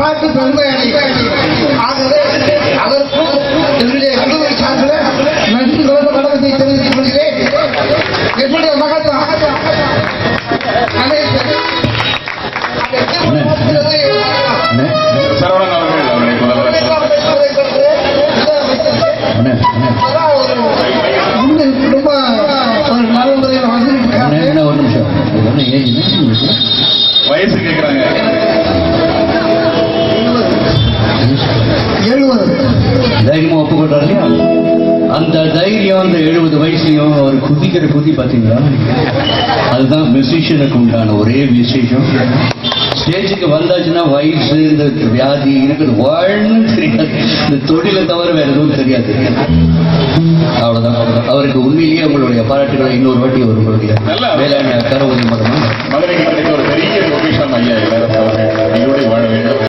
பாராட்டு பெருமை அடையும் ஆகவே அதற்கும் என்னுடைய விடுதலை சார்பில் நன்றி கலந்த வணக்கத்தை தெரிவித்துக் கொள்கிறேன் என்னுடைய மகத்தான் அண்ணே சரவணன் அவர்கள் அவரை முதல்வர் அண்ணே அண்ணே ரொம்ப ஒரு நல்ல முறையில் அண்ணே வந்திருக்காங்க என்ன ஒரு நிமிஷம் இது என்ன ஏன் என்ன உங்களுக்கு? வயசு கேட்கிறாங்க எழுபது தைரியமா ஒப்புக்கொண்டார் இல்லையா அந்த தைரியம் அந்த எழுபது வயசுலயும் அவர் குதிக்கிற குதி பாத்தீங்களா அதுதான் மியூசிஷியனுக்கு உண்டான ஒரே விசேஷம் ஸ்டேஜுக்கு வந்தாச்சுன்னா வயசு இந்த வியாதி இருக்குது வாழ்னு தெரியாது இந்த தொழிலை தவிர வேற எதுவும் தெரியாது அவ்வளவுதான் அவ்வளவுதான். அவருக்கு உண்மையிலேயே உங்களுடைய பாராட்டுகளை இன்னொரு வாட்டி ஒரு உங்களுடைய நல்லா. வேளாண் கரவுரி மரமா மதுரைக்கு கிடைக்க ஒரு பெரிய பொக்கிஷம் ஐயா இவர்